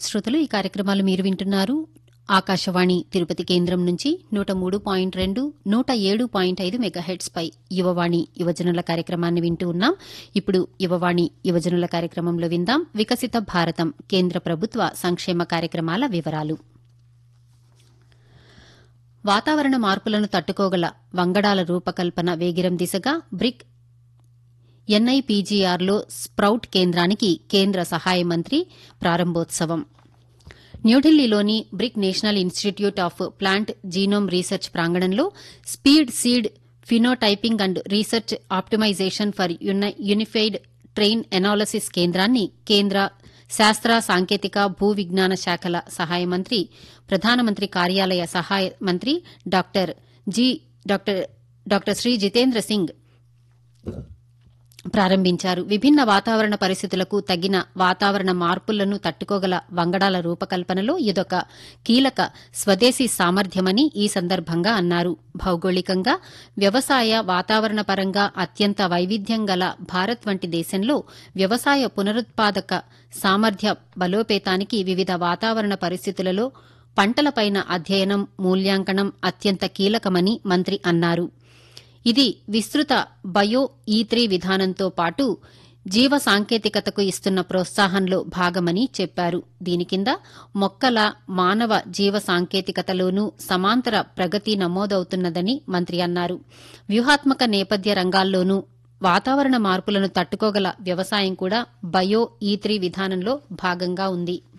శ్రోతలు ఈ కార్యక్రమాలు మీరు వింటున్నారు ఆకాశవాణి తిరుపతి కేంద్రం నుంచి నూట మూడు పాయింట్ రెండు నూట ఏడు పాయింట్ ఐదు మెగాహెట్స్ పై యువవాణి యువజనుల కార్యక్రమాన్ని వింటూ ఉన్నాం ఇప్పుడు యువవాణి యువజనుల కార్యక్రమంలో విందాం వికసిత భారతం కేంద్ర ప్రభుత్వ సంక్షేమ కార్యక్రమాల వివరాలు వాతావరణ మార్పులను తట్టుకోగల వంగడాల రూపకల్పన వేగిరం దిశగా బ్రిక్ ఎన్ఐపీజీఆర్లో స్ప్రౌట్ కేంద్రానికి కేంద్ర సహాయ మంత్రి ప్రారంభోత్సవం న్యూఢిల్లీలోని BRIC national institute of plant genome research ప్రాంగణంలో speed seed phenotyping and research optimisation for unified train analysis కేంద్రాన్ని కేంద్ర శాస్త్ర సాంకేతిక భూ విజ్ఞాన శాఖల సహాయ మంత్రి ప్రధానమంత్రి కార్యాలయ సహాయ మంత్రి doctor G doctor doctor Shri Jitendra Singh ప్రారంభించారు విభిన్న వాతావరణ పరిస్థితులకు తగిన వాతావరణ మార్పులను తట్టుకోగల వంగడాల రూపకల్పనలో ఇదొక కీలక స్వదేశీ సామర్థ్యమని ఈ సందర్భంగా అన్నారు భౌగోళికంగా వ్యవసాయ వాతావరణ పరంగా అత్యంత వైవిధ్యం గల భారత్ వంటి దేశంలో వ్యవసాయ పునరుత్పాదక సామర్థ్య బలోపేతానికి వివిధ వాతావరణ పరిస్థితులలో పంటలపైన అధ్యయనం మూల్యాంకనం అత్యంత కీలకమని మంత్రి అన్నారు ఇది విస్తృత బయో ఈ త్రీ విధానంతో పాటు జీవ సాంకేతికతకు ఇస్తున్న ప్రోత్సాహంలో భాగమని చెప్పారు దీని కింద మొక్కల మానవ జీవ సాంకేతికతలోనూ సమాంతర ప్రగతి నమోదవుతున్నదని మంత్రి అన్నారు వ్యూహాత్మక నేపథ్య రంగాల్లోనూ వాతావరణ మార్పులను తట్టుకోగల వ్యవసాయం కూడా బయో ఈ త్రీ విధానంలో భాగంగా ఉంది